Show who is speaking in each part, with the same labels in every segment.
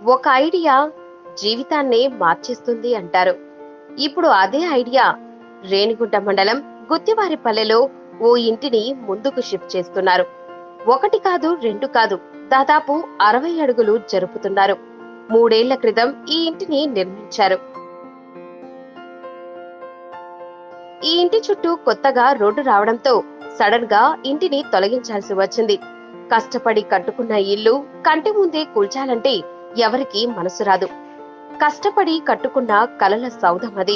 Speaker 1: ఒక ఐడియా జీవితాన్నే మార్చేస్తుంది అంటారు ఇప్పుడు అదే ఐడియా రేణిగుంట మండలం గుత్తివారిపల్లెలో ఓ ఇంటిని ముందుకు షిఫ్ట్ చేస్తున్నారు ఒకటి కాదు రెండు కాదు దాదాపు అరవై అడుగులు జరుపుతున్నారు మూడేళ్ల క్రితం ఈ ఇంటిని నిర్మించారు ఈ ఇంటి చుట్టూ కొత్తగా రోడ్డు రావడంతో సడన్ గా ఇంటిని తొలగించాల్సి వచ్చింది కష్టపడి కట్టుకున్న ఇల్లు కంటి ముందే కూల్చాలంటే ఎవరికి మనసు రాదు కష్టపడి కట్టుకున్న కలల సౌధం అది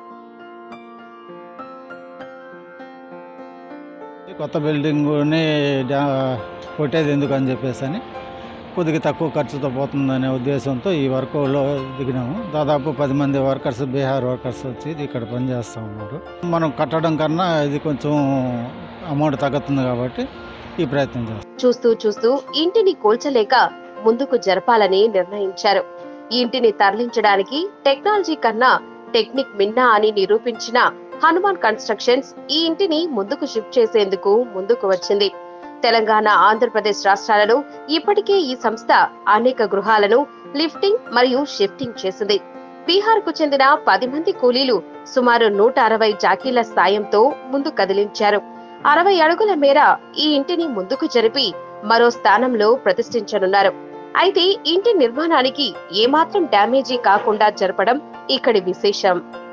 Speaker 2: కొత్త బిల్డింగ్ని డా కొట్టేది ఎందుకు అని చెప్పేసి అని కొద్దిగా తక్కువ ఖర్చుతో పోతుందనే ఉద్దేశంతో ఈ వర్క్లో దిగినాము దాదాపు పది మంది వర్కర్స్ బీహార్ వర్కర్స్ వచ్చి ఇక్కడ పనిచేస్తూ ఉన్నారు మనం కట్టడం కన్నా ఇది కొంచెం అమౌంట్ తగ్గుతుంది కాబట్టి ఈ ప్రయత్నం చేస్తాం
Speaker 1: చూస్తూ చూస్తూ ఇంటిని కూల్చలేక ముందుకు జరపాలని నిర్ణయించారు ఈ ఇంటిని తరలించడానికి టెక్నాలజీ కన్నా టెక్నిక్ మిన్నా అని నిరూపించిన హనుమాన్ కన్స్ట్రక్షన్స్ ఈ ఇంటిని ముందుకు షిఫ్ట్ చేసేందుకు ముందుకు వచ్చింది తెలంగాణ ఆంధ్రప్రదేశ్ రాష్ట్రాలలో ఇప్పటికే ఈ సంస్థ అనేక గృహాలను లిఫ్టింగ్ మరియు షిఫ్టింగ్ చేసింది బీహార్ కు చెందిన పది మంది కూలీలు సుమారు నూట అరవై జాకీల సాయంతో ముందు కదిలించారు అరవై అడుగుల మేర ఈ ఇంటిని ముందుకు జరిపి మరో స్థానంలో ప్రతిష్ఠించనున్నారు అయితే ఇంటి నిర్మాణానికి ఏమాత్రం డ్యామేజీ కాకుండా జరపడం ఇక్కడి విశేషం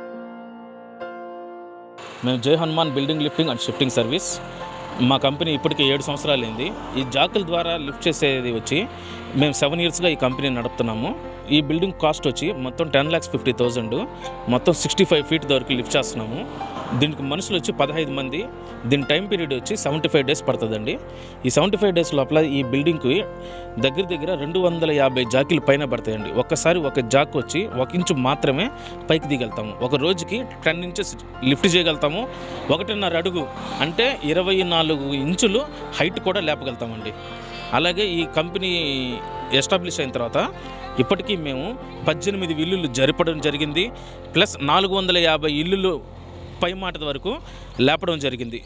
Speaker 3: మేము Jai Hanuman building lifting and shifting service మా కంపెనీ ఇప్పటికే ఏడు సంవత్సరాలు అయింది ఈ జాకుల ద్వారా లిఫ్ట్ చేసేది వచ్చి మేము సెవెన్ ఇయర్స్గా ఈ కంపెనీ నడుపుతున్నాము ఈ బిల్డింగ్ కాస్ట్ వచ్చి మొత్తం టెన్ ల్యాక్స్ ఫిఫ్టీ థౌజండ్ మొత్తం సిక్స్టీ ఫైవ్ ఫీట్ వరకు లిఫ్ట్ చేస్తున్నాము దీనికి మనుషులు వచ్చి పదహైదు మంది దీని టైం పీరియడ్ వచ్చి సెవెంటీ ఫైవ్ డేస్ పడుతుందండి ఈ సెవెంటీ ఫైవ్ డేస్ లోపల ఈ బిల్డింగ్కి దగ్గర దగ్గర రెండు వందల యాభై జాకీలు పైన పడతాయండి ఒక్కసారి ఒక జాక్ వచ్చి ఒక ఇంచు మాత్రమే పైకి దిగలుగుతాము ఒక రోజుకి టెన్ ఇంచెస్ లిఫ్ట్ చేయగలుగుతాము ఒకటిన్నర అడుగు అంటే ఇరవై నాలుగు ఇంచులు హైట్ కూడా లేపగలుగుతామండి అలాగే ఈ కంపెనీ ఎస్టాబ్లిష్ అయిన తర్వాత ఇప్పటికీ మేము పద్దెనిమిది ఇల్లులు జరపడం జరిగింది ప్లస్ నాలుగు వందల యాభై ఇల్లులు పై మాట వరకు లేపడం జరిగింది